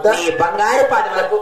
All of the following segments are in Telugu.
కుమార్తె నీ బంగారు పాదములకు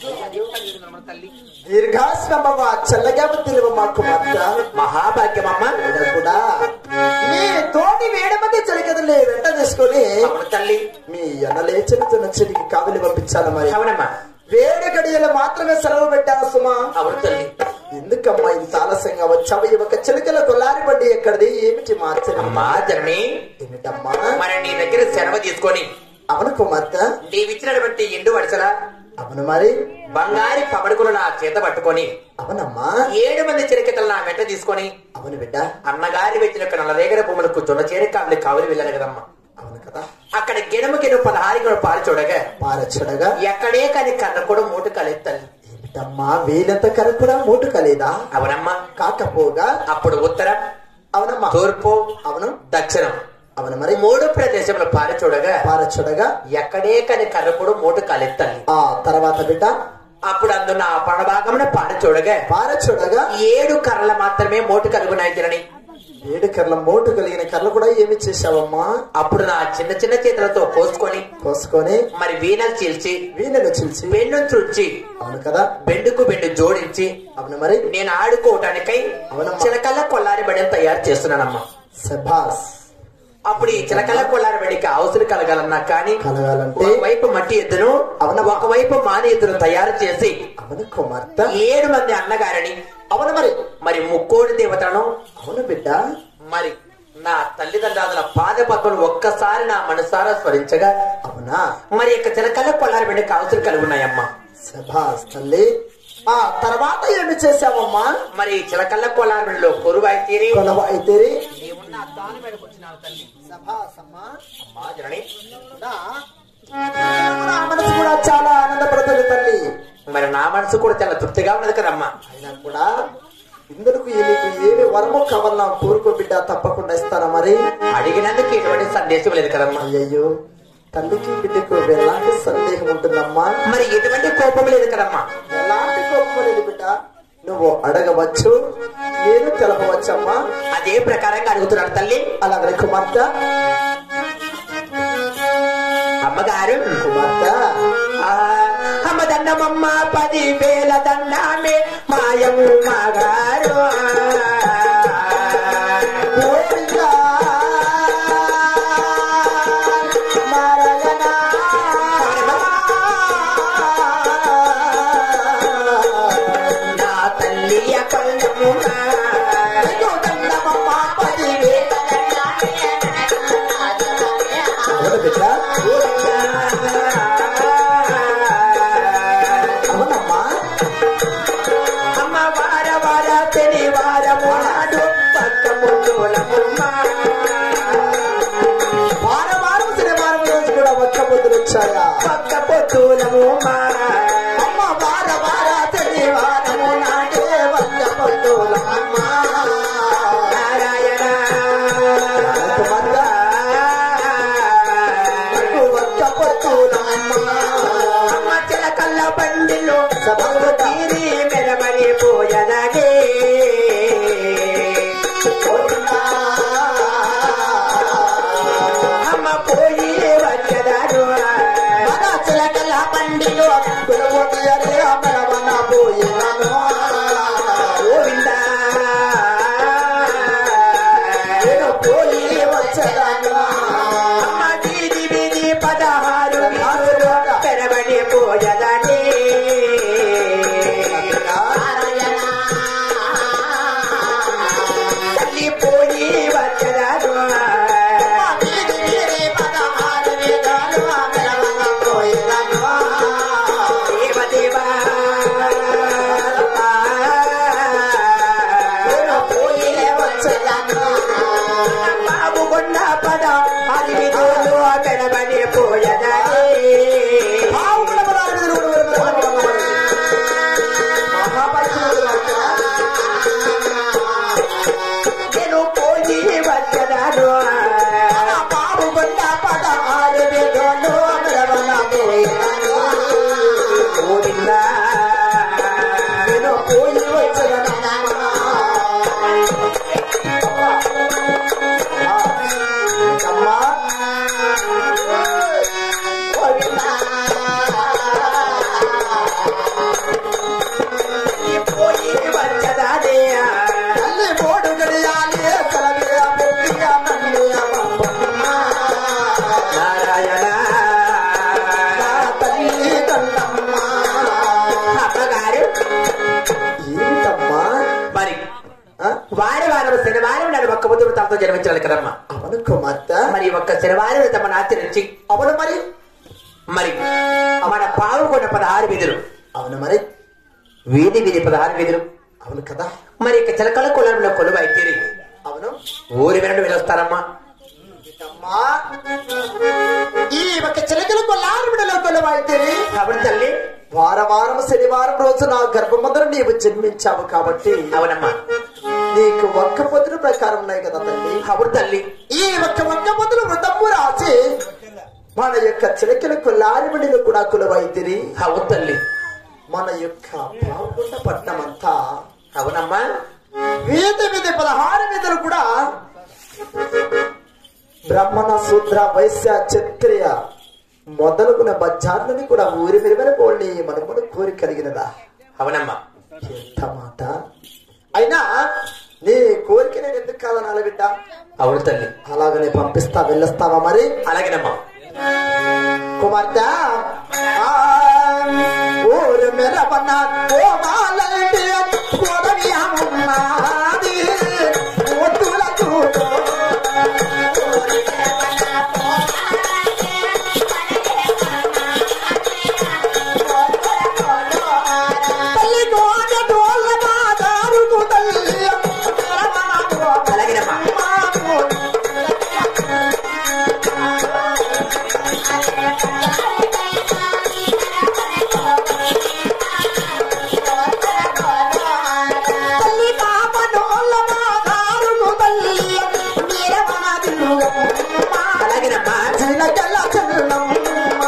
తల్లి దీర్ఘాశ్రమవ చల్లగా తిరువమ్మ కుమార్తె మహాభాగ్యమమ్మ ఈడ కూడా నీ తోటి వేడి మంది చెలికదలే వెంట తీసుకొని అవును తల్లి మీ అన్నలేచిన చెడికి కావిలి పంపించాలి మరి అవునమ్మా వేడి గడియలు మాత్రమే సెలవు పెట్టాను సుమా అవును తల్లి ఎందుకమ్మా ఇంత ఆలస్యంగా వచ్చావు ఈ ఒక చిలుకల కొల్లారి బండి ఎక్కడిది ఏమిటి మార్చడం అమ్మా జనని ఏమిటమ్మా మరి నీ దగ్గర సెలవు తీసుకొని అవును కుమార్తె నీవిచ్చినటువంటి ఎండు వరుసల అవును మరి బంగారి పబడుకులు నా చేత పట్టుకొని అవునమ్మా ఏడు మంది చిరకతలు నా వెంట తీసుకొని అవును బిడ్డ అన్నగారి వెచ్చిన యొక్క నల్లరేగర భూములకు జొన్న చేరి కావలి కావలి వెళ్ళాను కదమ్మా అవును కదా అక్కడ గెనుము గెనుము పదహారు గెనుము పాలు చూడగా పారచుడగా ఎక్కడే కాని కర్ర కూడా మూటు కలేదు తల్లి ఏమిటమ్మా వీలంత కరపుడా మూటు కలేదా అవునమ్మా కాకపోగా అప్పుడు ఉత్తరం అవునమ్మా తూర్పు అవును దక్షిణం అవును మరి మూడు ప్రదేశంలో పారి చూడగా పారచుడగా ఎక్కడే కాని కర్ర కూడా మూటు కాలేదు తల్లి ఆ తర్వాత బిడ్డ అప్పుడు అందున్న ఆ పడభాగమున పారి చూడగా పారచుడగా ఏడు కర్రలు మాత్రమే మోటు కలుగునాయి తినని ఏడు కర్ల మోటు కలిగిన కర్రలు కూడా ఏమి చేశావమ్మా అప్పుడు నా చిన్న చిన్న చేతులతో కోసుకొని కోసుకొని మరి వీణలు చీల్చి వీణను చిల్చి బెండు చుంచి అవును కదా బెండుకు బెండు జోడించి అవును మరి నేను ఆడుకోవటానికై అవునమ్మా. చిలకల్ల కొల్లారి బడిని తయారు చేస్తున్నానమ్మా సభాస్ అప్పుడు ఈ చిలకల్ల కొల్లారి బడికి అవసరం కలగాలన్నా కానీ కలగాలంటే ఒకవైపు మట్టి ఎద్దును అవును. ఒకవైపు మాని ఎద్దును తయారు చేసి అవును కుమార్తె ఏడు మంది అన్నగారిని అవును మరి మరి ముక్కోడి దేవతలను అవును బిడ్డ మరి నా తల్లిదండ్రుల పాద పద్మను ఒక్కసారి నా మనసారా స్మరించగా అవునా మరి యొక్క చిలకల్ల కొల్లారి బడికి అవసరం కలిగి ఉన్నాయమ్మా సభాస్ తల్లి ఆ తర్వాత ఏమి చేశావమ్మా మరి చిలకల్ల కొల్లారి బడిలో కొరువాయి తీరి కొలవ అయితే నీవున్న తాను మీదకి వచ్చినావు తల్లి సభాస్ అమ్మా అమ్మా జనని నా నా మనసు కూడా చాలా ఆనందపడుతుంది తల్లి మరి నా మనసు కూడా చాలా తృప్తిగా ఉన్నది కదమ్మా అయినా కూడా ఇందుకు నీకు ఏమి వరము కావాలన్నా కోరుకో బిడ్డ తప్పకుండా ఇస్తారా మరి అడిగినందుకు ఎటువంటి సందేశం లేదు కదమ్మా అయ్యయ్యో తల్లికి బిడ్డకు ఎలాంటి సందేహం ఉంటుందమ్మా మరి ఎటువంటి కోపం లేదు కదమ్మా ఎలాంటి కోపం లేదు బిడ్డ నువ్వు అడగవచ్చు నేను తెలపవచ్చమ్మా అదే ప్రకారంగా అడుగుతున్నాడు తల్లి అలాగే కుమార్తె అమ్మగారు కుమార్తె ఆ, అమ్మ దండమమ్మ పది వేల దండమే మాయము మగారు గోవిందా, నారాయణ. నా తల్లి కళ్ళము నీకు దండమమ్మ పదివేల అవును బిడ్డ అవునమ్మా అమ్మ వార వార తెలి వారము నాడు పక్క ముద్దులమ్మ వారం వారం శనివారం రోజు కూడా ఒక్క పొద్దులు వచ్చాయా పక్క పొద్దులము అమ్మ వార వార శనివారము నాడే ఒక్క పొద్దులమ్మ నారాయణ కుమార్తె నాకు ఒక్క పొద్దులమ్మ అమ్మ చిలకల్ల బండిలో సభకు తీరి మెరమని పోయదగే అమ్మ పోయి వచ్చదాను మన చిలకల బండిలో పిలువటి అరే అమరవన పోయినను గోవిందా నేను పోయి వచ్చేదాను అమ్మ వీధి వీధి పదహారు వీధులు మెరమని పోయదని తల్లి పోయి వచ్చదాను దేవదేవా బాబు కొండ పద అరివిధులు మెరమని పోయదని నేను పోయి వచ్చదాను బాబు కొండ పద ఆరు విధులు మెరవన పోయినను. గోవిందా నేను పోయి వచ్చేదాను అమ్మా నారాయణ నా తల్లి కన్నమ్మ అమ్మగారు ఏమిటమ్మా మరి ఆ? వారి వారం శనివారం నాడు ఒక్క బుద్ధుడు తమతో జన్మించాలి కదమ్మా అవును కుమార్తె మరి ఒక్క శనివారం తమను ఆచరించి అవును మరి మరి మన పావుకొండ పదహారు వీధులు అవును మరి వీధి వీధి పదహారు వీధులు అవును కదా మరి ఇక చిలకల కులంలో కొలువు అయితే అవును ఊరి వెనక వెళ్ళొస్తారమ్మా అమ్మా ఈ ఒక చిలకల కొల్లారుడిలో కొలవైతేనే కాబట్టి తల్లి వార వారం శనివారం రోజు నా గర్భమందరం నీవు జన్మించావు కాబట్టి అవునమ్మా నీకు ఒక్క పొద్దుల ప్రకారం ఉన్నాయి కదా తల్లి అవును తల్లి ఈ ఒక్క ఒక్క పొద్దులు వృతము రాసి మన యొక్క చిలకల కొల్లారిబడిలో కూడా కులవైతిరి అవును తల్లి మన యొక్క పాల్గొండ పట్నం అంతా అవునమ్మా వీధి వీధి పదహారు వీధులు కూడా బ్రాహ్మణ శూద్ర వైశ్య క్షత్రియ మొదలుగున బజార్లని కూడా ఊరి మెరుగని పోల్ని మనమును కోరి కలిగినదా అవునమ్మా ఎంత మాట అయినా నీ కోరిక నేను ఎందుకు కాదనాలి బిడ్డ అవును తల్లి అలాగనే పంపిస్తా వెళ్ళొస్తావా మరి అలాగేనమ్మా కుమార్తె ఆ, ఊరు మెరవన కోవాలంటే కోదవియమున్నది. ఒత్తుల చూడు. తల్లి కోట డోళ్ళ బాదారుకు తల్లి మెరవన అలాగేనమ్మా తల్లి పాప డోళ్ళ బాదారుకు తల్లి మెరవన తిరుగమ్మ. అలాగేనమ్మా చిలకల చిన్నమ్మ.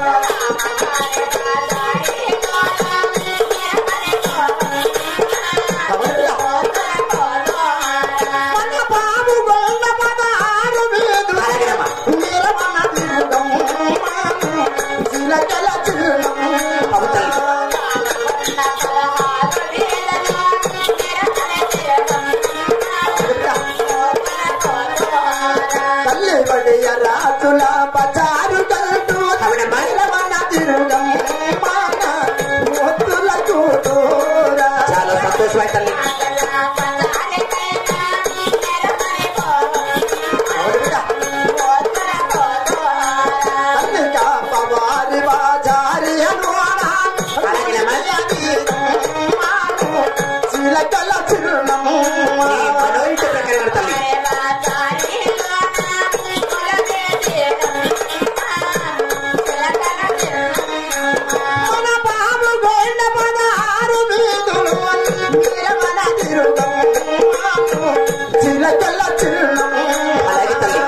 మన బాబు గొల్ల పదహారు వీధులు అలాగేనమ్మా నిలవన తిరుగమ్మ. చిలకల చిన్నమ్మ. అవును తల్లి తల్లి బడియ రాతుల బజారు కల్టు అవునమ్మా. నిలవన తిరుగమ్మ. ఒత్తుల చూడూరా. చాలా సంతోషమై తల్లి తల్లి కాపవారి బాజారి అనువాడ. చిలకల చిరునమ్మ. నీ మనోహిత ప్రకారం తల్లి మన బాబు గోండ పదహారు వీధులు నిలవన తిరుగమ్మ. చిలకల చిరునమ్మ. అలాగే తల్లి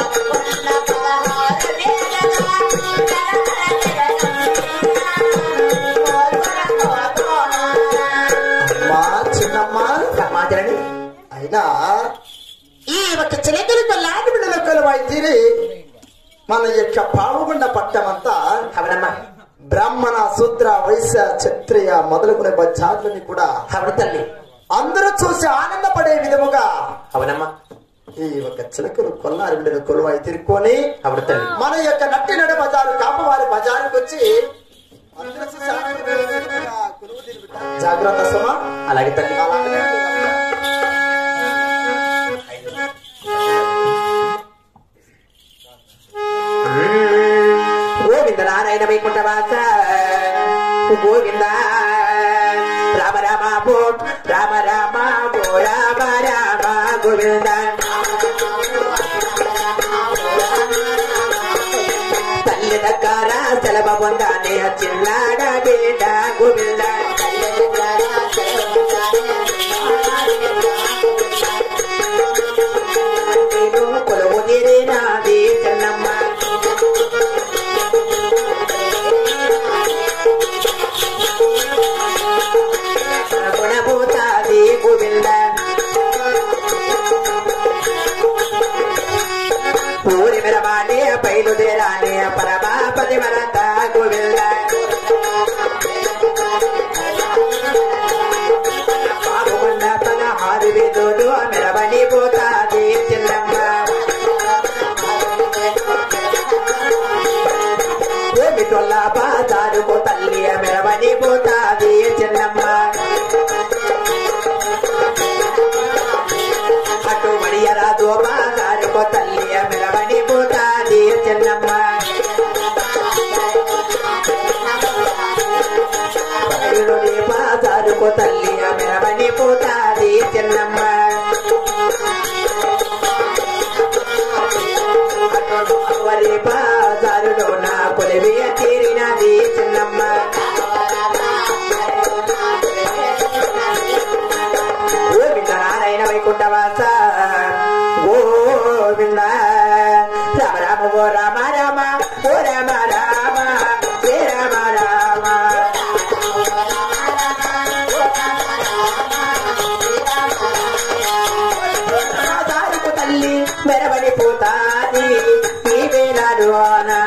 అమ్మా చిన్నమ్మ మాట్లాడండి అయినా ఈ ఒక చిలకలకు లాంటి బిడ్డల కొలువై తీరి మన యొక్క పావుగుండ పట్టమంతా అవునమ్మా బ్రాహ్మణ శూద్ర వైశ్య క్షత్రియ మొదలుకునే బజార్లని కూడా అవును తల్లి అందరూ చూసి ఆనందపడే విధముగా అవునమ్మా ఈ ఒక చిలకలు కొల్లారి బిడ్డలు కొలువై తిరుక్కొని అవును తల్లి మన యొక్క నట్టి నడు బజారు కాపవారి బజారుకి వచ్చి అందరూ చూసి ఆనందపడే విధముగా కొలువు తీరి బిడ్డ. జాగ్రత్త సుమా అలాగే తల్లి అలాగనే గోవింద నారాయణ వైకుంఠ వాస గోవింద రామ రామ భో రామ రామ భో రామ రామ గోవింద తల్లి దగ్గర సెలవు పొందానే చిన్నాడ బిడ్డ గోవింద నేను కొలువు తీరినాది చెన్నమ్మ గుణభూతాది గోవింద పూరి మెరవాణి బయలుదేరాని పరమాపతి వరత గోవింద పాపగుండ పదహారు విధులు మెరవని పోతాది చిన్నమ్మ టొల్ల బాజారుకు తల్లి మెరవని పోతాది చిన్నమ్మ అటు మడియరాదు బాజారుకు తల్లి మెరవని పోతాది చిన్నమ్మ బయలుని బాజారుకు తల్లి మెరవని పోతాది చిన్నమ్మ వరి బాజారులో నా కొలివియ తీరినది చిన్నమ్మ గోవింద నారాయణ వైకుంఠవాస గోవింద రామ రామ ఓ రామ రామ ఓ రామ రామ శ్రీ రామ రామ దారుకు తల్లి మెరవని పోతాది ఈ వేళలోన